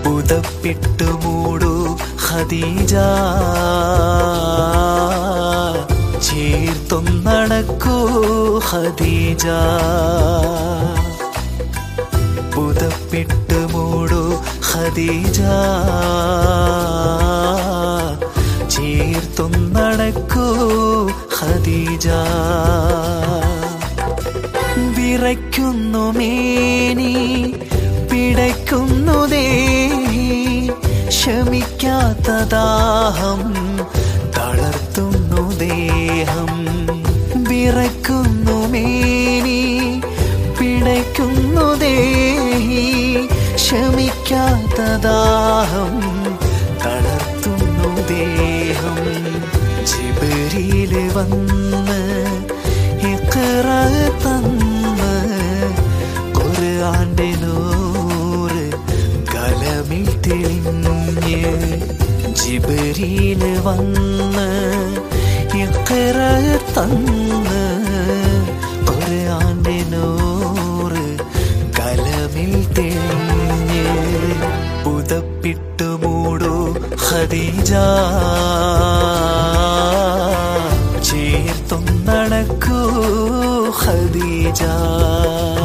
പുതപ്പിട്ടു മൂടു ഖദീജ ചേർത്തൊന്നടക്കൂ ഖദീജ പുതപ്പിട്ട് മൂടു ഖദീജ ചേർത്തൊന്നടക്കൂ ഖദീജ വിറയ്ക്കുന്നു മേനി പിടയ്ക്കുന്നു ദേഹി ശമിക്കാത്ത ദാഹം തളർത്തുന്നു ദേഹം വിറയ്ക്കുന്നു മേനി പിടയ്ക്കുന്നു ദേഹി ശമിക്കാത്ത ദാഹം തളർത്തുന്നു ദേഹം ജിബരിയില് വന്ന് ഇഖ്റ തന്ന് ഖുർആന്റെ നൂറ് കലമിൽ തെളിഞ്ഞ് ജിബരിയില് വന്ന് ഇഖ്റ തന്ന് ഖുർആന്റെ നൂറ് കലമിൽ തെളിഞ്ഞ് പുതപ്പിട്ടു മൂടു ഖദീജ ചേർത്തൊന്നടക്കൂ ഖദീജ